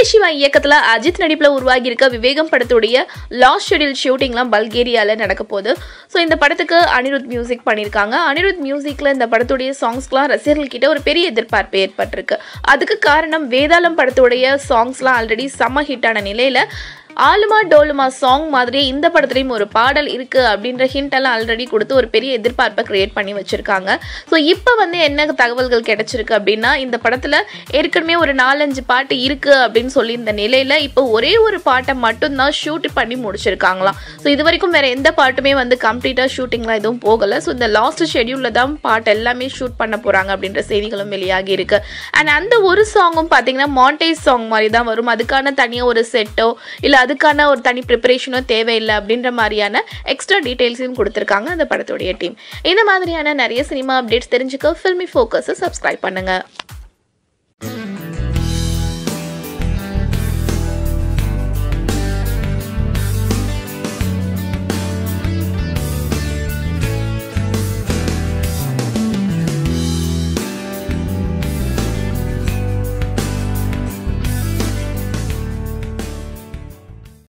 சிவா இயக்கத்துல அஜித் நடிப்புல உருவாகி இருக்க விவேகம் படத்துடைய லாஸ்ட் ஷெடியூல் ஷூட்டிங்லாம் பல்கேரியால நடக்க போகுது ஸோ இந்த படத்துக்கு அனிருத் மியூசிக் பண்ணியிருக்காங்க அனிருத் மியூசிக்ல இந்த படத்துடைய சாங்ஸ்லாம் ரசிகர்கள் கிட்ட ஒரு பெரிய எதிர்பார்ப்பு ஏற்பட்டிருக்கு அதுக்கு காரணம் வேதாளம் படத்துடைய சாங்ஸ்லாம் ஆல்ரெடி செம்ம ஹிட்டான நிலையில ஆலுமா டோலுமா சாங் மாதிரி இந்த படத்துலையும் ஒரு பாடல் இருக்கு அப்படின்ற ஹிண்ட் எல்லாம் ஆல்ரெடி கொடுத்து ஒரு பெரிய எதிர்பார்ப்பை கிரியேட் பண்ணி வச்சிருக்காங்க ஸோ இப்போ வந்து என்ன தகவல்கள் கிடைச்சிருக்கு அப்படின்னா இந்த படத்துல ஏற்கனவே ஒரு நாலஞ்சு பாட்டு இருக்கு அப்படின்னு சொல்லியிருந்த நிலையில இப்போ ஒரே ஒரு பாட்டை மட்டும்தான் ஷூட் பண்ணி முடிச்சிருக்காங்களாம் ஸோ இது வரைக்கும் வேற எந்த பாட்டுமே வந்து கம்ப்ளீட்டாக ஷூட்டிங்லாம் எதுவும் போகலை ஸோ இந்த லாஸ்ட் ஷெடியூலில் தான் பாட்டு எல்லாமே ஷூட் பண்ண போறாங்க அப்படின்ற செய்திகளும் வெளியாகி இருக்கு அண்ட் அந்த ஒரு சாங்கும் பார்த்தீங்கன்னா மாண்டேஜ் சாங் மாதிரி தான் வரும் அதுக்கான தனியாக ஒரு செட்டோ இல்லை அதுக்கான ஒரு தனி ப்ரிப்பரேஷனோ தேவையில்லை அப்படின்ற மாதிரியான எக்ஸ்ட்ரா டீட்டெயில்ஸையும் கொடுத்துருக்காங்க அந்த படத்துடைய டீம் இந்த மாதிரியான நிறைய சினிமா அப்டேட்ஸ் தெரிஞ்சுக்க ஃபில்மி ஃபோக்கஸை சப்ஸ்கிரைப் பண்ணுங்க